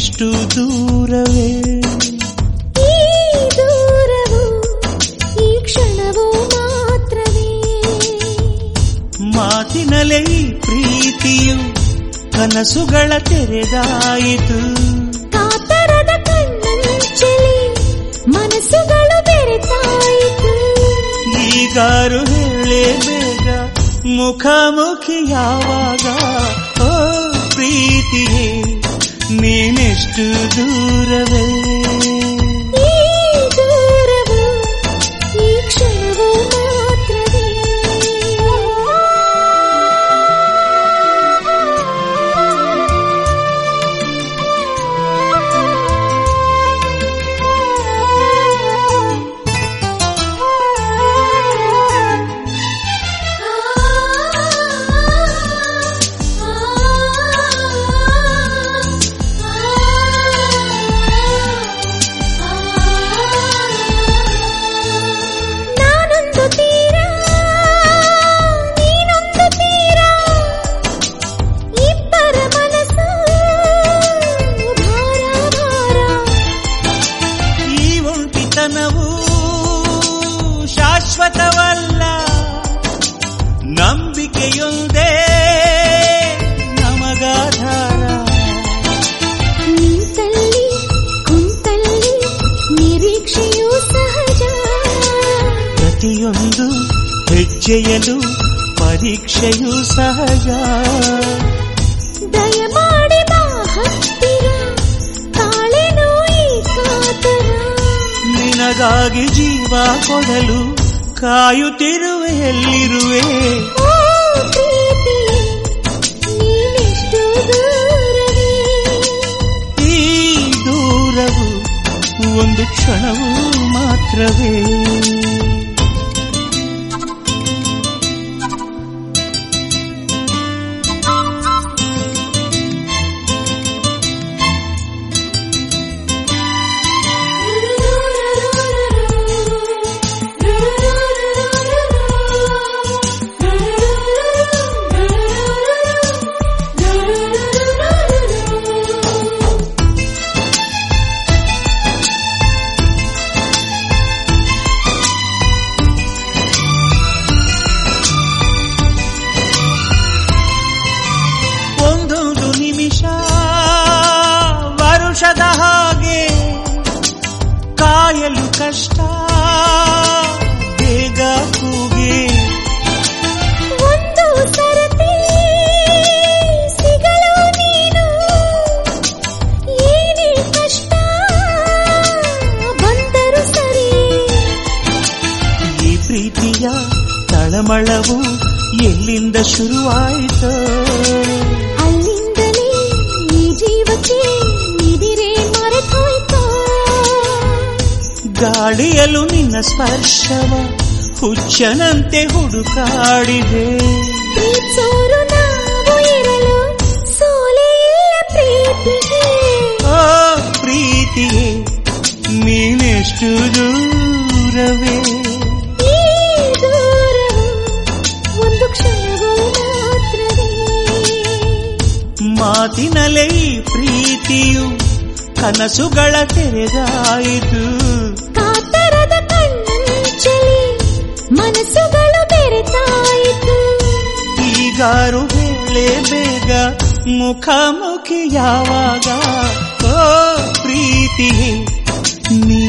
ನೀನಿಷ್ಟು ದೂರವೇ ಈ ದೂರವು ಈ ಕ್ಷಣವೂ ಮಾತ್ರವೇ ಮಾತಿನಲೇ ಈ ಪ್ರೀತಿಯು ಕನಸುಗಳ ತೆರೆದಾಯಿತು ಕಾತರದ ಕಣ್ಣಂಚಲಿ ಮನಸ್ಸುಗಳು ಬೆರೆತಾಯಿತು ಈಗಾರು ಹೇಳೇ ಬೇಗ ಮುಖಾಮುಖಿ ಯಾವಾಗ ಓ ಪ್ರೀತಿಯೇ ನೀನೆಷ್ಟು ದೂರವೇ ಈ ದೂರವು ಈ ಕ್ಷಣವೂ ಮಾತ್ರವೇ ನಾನೊಂದು ತೀರ ನೀನೊಂದು ತೀರ ಇಬ್ಬರ ಮನಸ್ಸು ಭಾರ ಭಾರ ಈ ಒಂಟಿತನವು ಶಾಶ್ವತವಲ್ಲ ನಂಬಿಕೆಯೊಂದೇ ನಮಗಾಧಾರ ನಿಂತಲ್ಲಿ ಕುಂತಲ್ಲಿ ನಿರೀಕ್ಷೆಯೂ ಸಹಜ ಪ್ರತಿಯೊಂದು ಹೆಜ್ಜೆಯಲು ಪರೀಕ್ಷೆಯೂ ಸಹಜ ದಯಮಾಡಿ ಬಾ ಹತ್ತಿರ ತಾಳೆನೋ ಈ ಕಾತರ ನಿನಗಾಗಿ ಜೀವ ಕೊಡಲು ಕಾಯುತ್ತಿರುವೆ ಎಲ್ಲಿರುವೆ ಓ ಪ್ರೀತಿಯೇ ನೀನೆಷ್ಟು ದೂರವೇ ಈ ದೂರವು ಒಂದು ಕ್ಷಣವೂ ಮಾತ್ರವೇ ಒಂದೊಂದು ನಿಮಿಷ ವರುಷದ ಹಾಗೆ ಕಾಯಲು ಕಷ್ಟ ಬೇಗ ಕೂಗೆ ಒಂದು ಸರತಿ ಸಿಗಲು ನೀನು ಏನೇ ಕಷ್ಟ ಬಂದರು ಸರಿ ಈ ಪ್ರೀತಿಯ ತಳಮಳವು ಎಲ್ಲಿಂದ ಶುರುವಾಯಿತು ಅಲ್ಲಿಂದಲೇ ಈ ಜೀವಕ್ಕೆ ನಿದಿರೆ ಮರೆತೋಯ್ತು ಗಾಳಿಯಲು ನಿನ್ನ ಸ್ಪರ್ಶವ ಹುಚ್ಚನಂತೆ ಹುಡುಕಾಡಿದೆ ಪ್ರೀತ್ಸೋರು ನಾವು ಇರಲು ಸೋಲೇ ಇಲ್ಲ ಪ್ರೀತಿಗೆ ಓ ಪ್ರೀತಿಯೇ ನೀನೆಷ್ಟು ದೂರವೇ ಈ ದೂರವು ಒಂದು ಕ್ಷಣವೂ ಮಾತ್ರವೇ ಮಾತಿನಲೇ ಈ ಪ್ರೀತಿಯು ಕನಸುಗಳ ತೆರೆದಾಯಿತು ಕಾತರದ ಕಣ್ಣಂಚಲಿ ಮನಸ್ಸುಗಳು ಬೆರೆತಾಯಿತು ಈಗಾರು ಹೇಳೇ ಬೇಗ ಮುಖಾಮುಖಿ ಯಾವಾಗ ಓ ಪ್ರೀತಿಯೇ ನೀ